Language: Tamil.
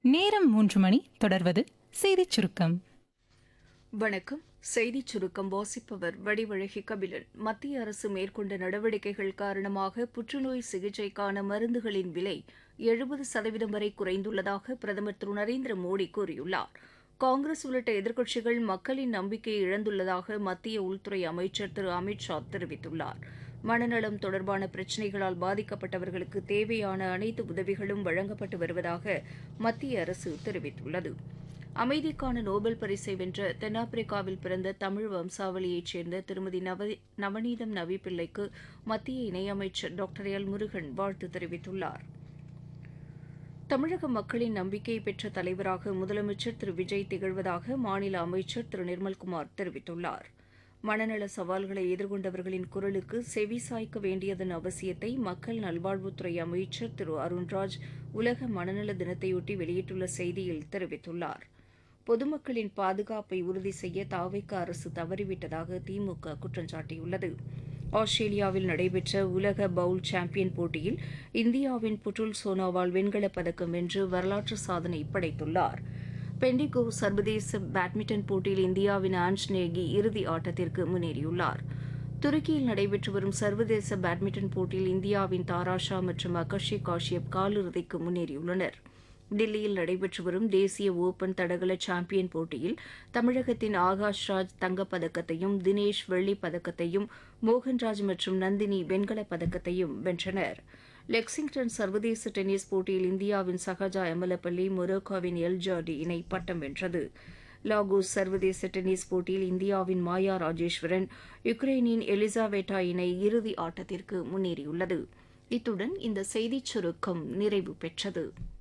நேரம் மூன்று மணி தொடர்வது செய்திச் சுருக்கம் வணக்கம் செய்திச் சுருக்கம் வாசிப்பவர் வடிவழகி கபிலன் மத்திய அரசு மேற்கொண்ட நடவடிக்கைகள் காரணமாக புற்றுநோய் சிகிச்சைக்கான மருந்துகளின் விலை எழுபது சதவீதம் வரை குறைந்துள்ளதாக பிரதமர் திரு நரேந்திர மோடி கூறியுள்ளார் காங்கிரஸ் உள்ளிட்ட எதிர்க்கட்சிகள் மக்களின் நம்பிக்கையை இழந்துள்ளதாக மத்திய உள்துறை அமைச்சர் திரு அமித் ஷா தெரிவித்துள்ளார் மனநலம் தொடர்பான பிரச்சினைகளால் பாதிக்கப்பட்டவர்களுக்கு தேவையான அனைத்து உதவிகளும் வழங்கப்பட்டு வருவதாக மத்திய அரசு தெரிவித்துள்ளது அமைதிக்கான நோபல் பரிசை வென்ற தென்னாப்பிரிக்காவில் பிறந்த தமிழ் வம்சாவளியைச் சேர்ந்த திருமதி நவ நவநீதம் நவி பிள்ளைக்கு மத்திய இணையமைச்சர் டாக்டர் எல் முருகன் வாழ்த்து தெரிவித்துள்ளார் தமிழக மக்களின் நம்பிக்கை பெற்ற தலைவராக முதலமைச்சர் திரு விஜய் திகழ்வதாக மாநில அமைச்சர் திரு நிர்மல்குமார் தெரிவித்துள்ளார் மனநல சவால்களை எதிர்கொண்டவர்களின் குரலுக்கு செவி சாய்க்க வேண்டியதன் அவசியத்தை மக்கள் நல்வாழ்வுத்துறை அமைச்சர் திரு அருண்ராஜ் உலக மனநல தினத்தையொட்டி வெளியிட்டுள்ள செய்தியில் தெரிவித்துள்ளார் பொதுமக்களின் பாதுகாப்பை உறுதி செய்ய தாவைக்க அரசு தவறிவிட்டதாக திமுக குற்றம் சாட்டியுள்ளது ஆஸ்திரேலியாவில் நடைபெற்ற உலக பவுல் சாம்பியன் போட்டியில் இந்தியாவின் புட்டுல் சோனோவால் வெண்கலப் பதக்கம் வென்று வரலாற்று சாதனை படைத்துள்ளார் பெண்டிகோ சர்வதேச பேட்மிண்டன் போட்டியில் இந்தியாவின் ஆன்ஸ் நேகி இறுதி ஆட்டத்திற்கு முன்னேறியுள்ளார் துருக்கியில் நடைபெற்று வரும் சர்வதேச பேட்மிண்டன் போட்டியில் இந்தியாவின் தாராஷா மற்றும் அகஷி காஷ்யப் காலிறுதிக்கு முன்னேறியுள்ளனர் தில்லியில் நடைபெற்று வரும் தேசிய ஓபன் தடகள சாம்பியன் போட்டியில் தமிழகத்தின் ஆகாஷ் ராஜ் தங்கப்பதக்கத்தையும் தினேஷ் வெள்ளிப் பதக்கத்தையும் மோகன்ராஜ் மற்றும் நந்தினி வெண்கலப் பதக்கத்தையும் வென்றனர் லெக்சிங்டன் சர்வதேச டென்னிஸ் போட்டியில் இந்தியாவின் சஹஜா எமலப்பள்ளி மொரோக்கோவின் எல் ஜார்டி இணை பட்டம் வென்றது லாகோஸ் சர்வதேச டென்னிஸ் போட்டியில் இந்தியாவின் மாயா ராஜேஸ்வரன் யுக்ரைனின் எலிசாவேட்டா இணை இறுதி ஆட்டத்திற்கு முன்னேறியுள்ளது இத்துடன் இந்த செய்திச் சுருக்கம் நிறைவு பெற்றது